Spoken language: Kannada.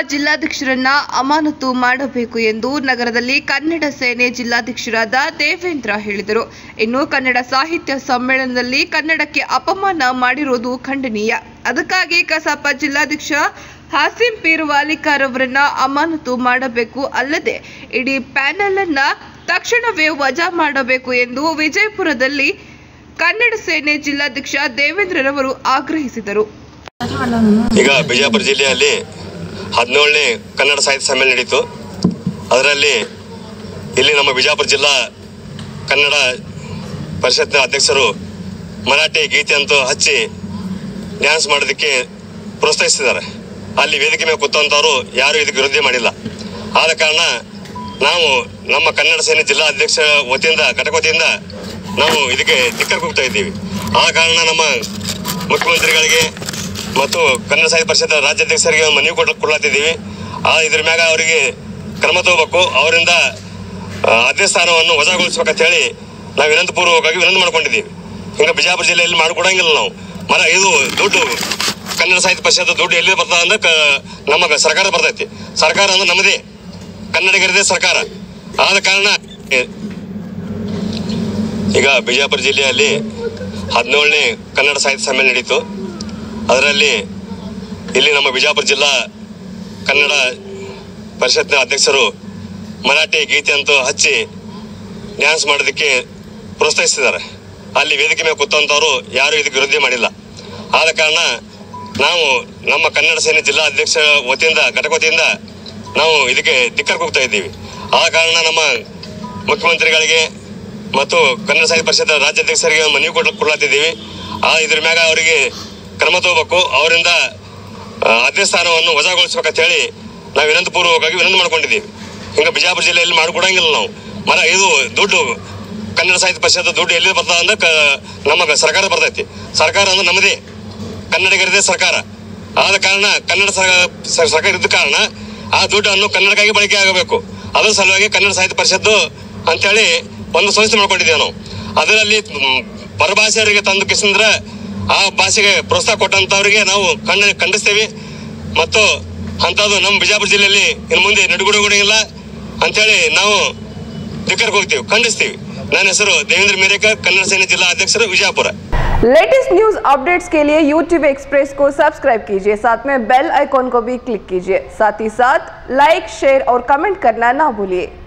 ಜಿಲ್ಲಾಧ್ಯಕ್ಷರನ್ನ ಅಮಾನತು ಮಾಡಬೇಕು ಎಂದು ನಗರದಲ್ಲಿ ಕನ್ನಡ ಸೇನೆ ಜಿಲ್ಲಾಧ್ಯಕ್ಷರಾದ ದೇವೇಂದ್ರ ಹೇಳಿದರು ಇನ್ನು ಕನ್ನಡ ಸಾಹಿತ್ಯ ಸಮ್ಮೇಳನದಲ್ಲಿ ಕನ್ನಡಕ್ಕೆ ಅಪಮಾನ ಮಾಡಿರುವುದು ಖಂಡನೀಯ ಅದಕ್ಕಾಗಿ ಕಸಾಪ ಜಿಲ್ಲಾಧ್ಯಕ್ಷ ಹಾಸಿಂ ಪೀರ್ ವಾಲಿಕಾರ್ ಅವರನ್ನ ಅಮಾನತು ಮಾಡಬೇಕು ಅಲ್ಲದೆ ಇಡೀ ಪ್ಯಾನೆಲ್ ಅನ್ನ ತಕ್ಷಣವೇ ವಜಾ ಮಾಡಬೇಕು ಎಂದು ವಿಜಯಪುರದಲ್ಲಿ ಕನ್ನಡ ಸೇನೆ ಜಿಲ್ಲಾಧ್ಯಕ್ಷ ದೇವೇಂದ್ರರವರು ಆಗ್ರಹಿಸಿದರು ಈಗ ಬಿಜಾಪುರ ಜಿಲ್ಲೆಯಲ್ಲಿ ಹದಿನೇಳನೇ ಕನ್ನಡ ಸಾಹಿತ್ಯ ಸಮ್ಮೇಳನ ನಡೀತು ಅದರಲ್ಲಿ ಇಲ್ಲಿ ನಮ್ಮ ಬಿಜಾಪುರ ಜಿಲ್ಲಾ ಕನ್ನಡ ಪರಿಷತ್ನ ಅಧ್ಯಕ್ಷರು ಮರಾಠಿ ಗೀತೆ ಅಂತೂ ಹಚ್ಚಿ ಡ್ಯಾನ್ಸ್ ಮಾಡೋದಕ್ಕೆ ಪ್ರೋತ್ಸಾಹಿಸಿದ್ದಾರೆ ಅಲ್ಲಿ ವೇದಿಕೆ ಮೇಲೆ ಕೂತಂಥವ್ರು ಯಾರು ಇದಕ್ಕೆ ವಿರೋಧ ಮಾಡಿಲ್ಲ ಆದ ಕಾರಣ ನಾವು ನಮ್ಮ ಕನ್ನಡ ಸೇನೆ ಜಿಲ್ಲಾ ಅಧ್ಯಕ್ಷ ವತಿಯಿಂದ ಘಟಕ ವತಿಯಿಂದ ನಾವು ಇದಕ್ಕೆ ಧಿಕ್ಕರ್ ಹೋಗ್ತಾ ಇದ್ದೀವಿ ಆ ಕಾರಣ ನಮ್ಮ ಮುಖ್ಯಮಂತ್ರಿಗಳಿಗೆ ಮತ್ತು ಕನ್ನಡ ಸಾಹಿತ್ಯ ಪರಿಷತ್ ರಾಜ್ಯಾಧ್ಯಕ್ಷರಿಗೆ ಒಂದು ಮನವಿ ಕೊಡ್ ಕೊಡ್ಲಾತಿದ್ದೀವಿ ಆ ಇದ್ರ ಮ್ಯಾಗ ಅವರಿಗೆ ಕ್ರಮ ತಗೋಬೇಕು ಅವರಿಂದ ಆ, ಅಧ್ಯಕ್ಷ ಸ್ಥಾನವನ್ನು ವಜಾಗೊಳಿಸ್ಬೇಕಂತ ಹೇಳಿ ನಾವು ವಿನಂತಪೂರ್ವಕವಾಗಿ ವಿನಂತಿ ಮಾಡ್ಕೊಂಡಿದ್ದೀವಿ ಹಿಂಗೆ ಬಿಜಾಪುರ ಜಿಲ್ಲೆಯಲ್ಲಿ ಮಾಡಿಕೊಡಂಗಿಲ್ಲ ನಾವು ಮರ ಇದು ದುಡ್ಡು ಕನ್ನಡ ಸಾಹಿತ್ಯ ಪರಿಷತ್ ದುಡ್ಡು ಎಲ್ಲಿ ಬರ್ತದ ಅಂದ್ರೆ ಕ ನಮ್ಮ ಸರ್ಕಾರ ಬರ್ತೈತಿ ಸರ್ಕಾರ ಅಂದ್ರೆ ನಮ್ಮದೇ ಕನ್ನಡಿಗರದೇ ಸರ್ಕಾರ ಆದ ಕಾರಣ ಎ, ಈಗ ಬಿಜಾಪುರ ಜಿಲ್ಲೆಯಲ್ಲಿ ಹದಿನೇಳನೇ ಕನ್ನಡ ಸಾಹಿತ್ಯ ಸಮ್ಮೇಳನ ನಡೀತು ಅದರಲ್ಲಿ ಇಲ್ಲಿ ನಮ್ಮ ಬಿಜಾಪುರ ಜಿಲ್ಲಾ ಕನ್ನಡ ಪರಿಷತ್ನ ಅಧ್ಯಕ್ಷರು ಮರಾಠಿ ಗೀತೆ ಅಂತೂ ಹಚ್ಚಿ ಡ್ಯಾನ್ಸ್ ಮಾಡೋದಕ್ಕೆ ಪ್ರೋತ್ಸಾಹಿಸಿದ್ದಾರೆ ಅಲ್ಲಿ ವೇದಿಕೆ ಮೇಲೆ ಕೂತಂಥವ್ರು ಯಾರು ಇದಕ್ಕೆ ವಿರೋಧ ಮಾಡಿಲ್ಲ ಆದ ಕಾರಣ ನಾವು ನಮ್ಮ ಕನ್ನಡ ಸೇನೆ ಜಿಲ್ಲಾ ಅಧ್ಯಕ್ಷ ವತಿಯಿಂದ ಘಟಕ ವತಿಯಿಂದ ನಾವು ಇದಕ್ಕೆ ಧಿಕ್ಕರ್ ಹೋಗ್ತಾ ಇದ್ದೀವಿ ಆ ಕಾರಣ ನಮ್ಮ ಮುಖ್ಯಮಂತ್ರಿಗಳಿಗೆ ಮತ್ತು ಕನ್ನಡ ಸಾಹಿತ್ಯ ಪರಿಷತ್ ರಾಜ್ಯಾಧ್ಯಕ್ಷರಿಗೆ ಒಂದು ಮನವಿ ಕೊಡ್ ಕೊಡ್ಲಾತಿದ್ದೀವಿ ಆ ಇದ್ರ ಮ್ಯಾಗ ಅವರಿಗೆ ಕ್ರಮ ತಗೋಬೇಕು ಅವರಿಂದ ಆ, ಅಧ್ಯಕ್ಷ ಸ್ಥಾನವನ್ನು ವಜಾಗೊಳಿಸ್ಬೇಕಂತ ಹೇಳಿ ನಾವು ವಿನಂತಪೂರ್ವಕವಾಗಿ ವಿನಂತಿ ಮಾಡ್ಕೊಂಡಿದ್ದೀವಿ ಹಿಂಗೆ ಬಿಜಾಪುರ ಜಿಲ್ಲೆಯಲ್ಲಿ ಮಾಡಿಕೊಡಂಗಿಲ್ಲ ನಾವು ಮರ ಇದು ದುಡ್ಡು ಕನ್ನಡ ಸಾಹಿತ್ಯ ಪರಿಷತ್ ದುಡ್ಡು ಎಲ್ಲಿ ಬರ್ತದ ಅಂದ್ರೆ ಕ ನಮ್ಮ ಸರ್ಕಾರ ಬರ್ತೈತಿ ಸರ್ಕಾರ ಅಂದ್ರೆ ನಮ್ಮದೇ ಕನ್ನಡಿಗರದೇ ಸರ್ಕಾರ ಆದ ಕಾರಣ ಕನ್ನಡ ಸ- ಸ- ಸರ್ಕಾರ ಇದ್ದ ಕಾರಣ ಆ ದುಡ್ಡನ್ನು ಕನ್ನಡಕ್ಕಾಗಿ ಬಳಕೆ ಆಗಬೇಕು ಅದರ ಸಲುವಾಗಿ ಕನ್ನಡ ಸಾಹಿತ್ಯ ಪರಿಷತ್ತು ಅಂತೇಳಿ ಒಂದು ಸಂಸ್ಥೆ ಮಾಡ್ಕೊಂಡಿದ್ದೇವೆ ನಾವು ಅದರಲ್ಲಿ ಮ್, ಪರಭಾಷೆಯವರಿಗೆ ತಂದು ಕಿಸಿಂದ್ರ ಆ ಭಾಷೆಗೆ ಪ್ರೋತ್ಸಾಹ ಕೊಟ್ಟಂತವರಿಗೆ ನಾವು ಖಂಡ ಖಂಡಿಸ್ತೇವೆ ಮತ್ತು ಅಂಥದ್ದು ನಮ್ಮ ಬಿಜಾಪುರ ಜಿಲ್ಲೆಯಲ್ಲಿ ಇನ್ನು ಮುಂದೆ ನಡುಗುಡುಗುಡಿಲ್ಲ ಅಂತೇಳಿ ನಾವು ಧಿಕ್ಕರ್ಗೆ ಹೋಗ್ತೀವಿ ಖಂಡಿಸ್ತೀವಿ ನನ್ನ ಹೆಸರು ದೇವೇಂದ್ರ ಮೇರೇಕರ್ ಕನ್ನಡ ಸೇನೆ ಜಿಲ್ಲಾ ಅಧ್ಯಕ್ಷರು ವಿಜಯಪುರ लेटेस्ट न्यूज अपडेट्स के लिए YouTube एक्सप्रेस को सब्सक्राइब कीजिए साथ में बेल आइकॉन को भी क्लिक कीजिए साथ ही साथ लाइक शेयर और कमेंट करना ना भूलिए